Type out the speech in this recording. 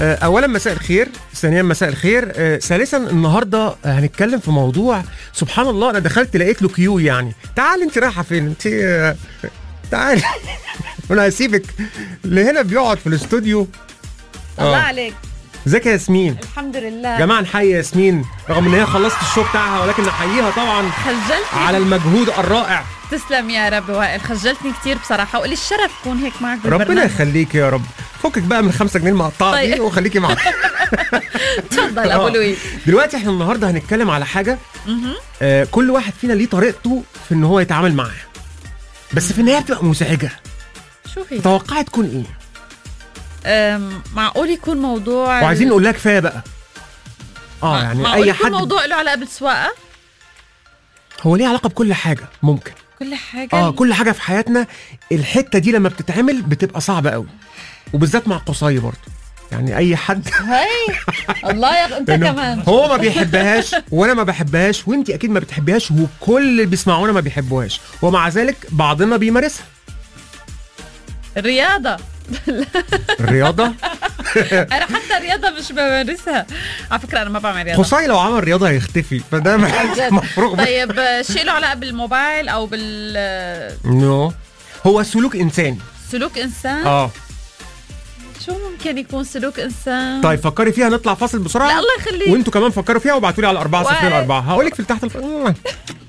آه، اولا مساء الخير ثانيا مساء الخير آه، ثالثا النهارده هنتكلم في موضوع سبحان الله انا دخلت لقيت له كيو يعني تعالي انت رايحه فين انت آه، تعالي انا هسيبك اللي هنا بيقعد في الاستوديو الله آه. عليك ازيك يا ياسمين الحمد لله يا جماعه نحيي ياسمين رغم ان هي خلصت الشو بتاعها ولكن نحييها طبعا خجلتني على المجهود الرائع تسلم يا رب وائل خجلتني كثير بصراحه وقلي الشرف كون هيك معك ربنا بالبرنامج يخليك يا رب فكك بقى من الخمسة جنيه المقطعة دي طيب. وخليكي معانا تفضل ابو آه. لويس دلوقتي احنا النهارده هنتكلم على حاجه مهم. آه كل واحد فينا ليه طريقته في ان هو يتعامل معاها بس في النهايه بتبقى مزعجه شو هي؟ توقعي تكون ايه أم، معقول يكون موضوع وعايزين نقول لها كفايه بقى اه يعني معقول اي يكون حد موضوع له علاقه بالسواقه هو ليه علاقه بكل حاجه ممكن كل حاجه اه كل حاجه في حياتنا الحته دي لما بتتعمل بتبقى صعبه قوي وبالذات مع قصي برضه يعني اي حد هي الله يا انت إنه كمان هو ما بيحبهاش وانا ما بحبهاش وانت اكيد ما بتحبيهاش وكل اللي بيسمعونا ما بيحبوهاش ومع ذلك بعضنا بيمارسها الرياضه الرياضه انا حتى الرياضه مش بمارسها على فكره انا ما بعمل رياضه قصي لو عمل رياضه هيختفي فده جد. مفروغ منه. طيب آه، شيء له علاقه بالموبايل او بالسلوك نو هو سلوك انساني انسان اه شو ممكن يكون سلوك انسان طيب فكري فيها نطلع فاصل بسرعه لا الله يخليك وانتوا كمان فكروا فيها وابعتوا لي على 4 0 4 هقول لك في تحت الف...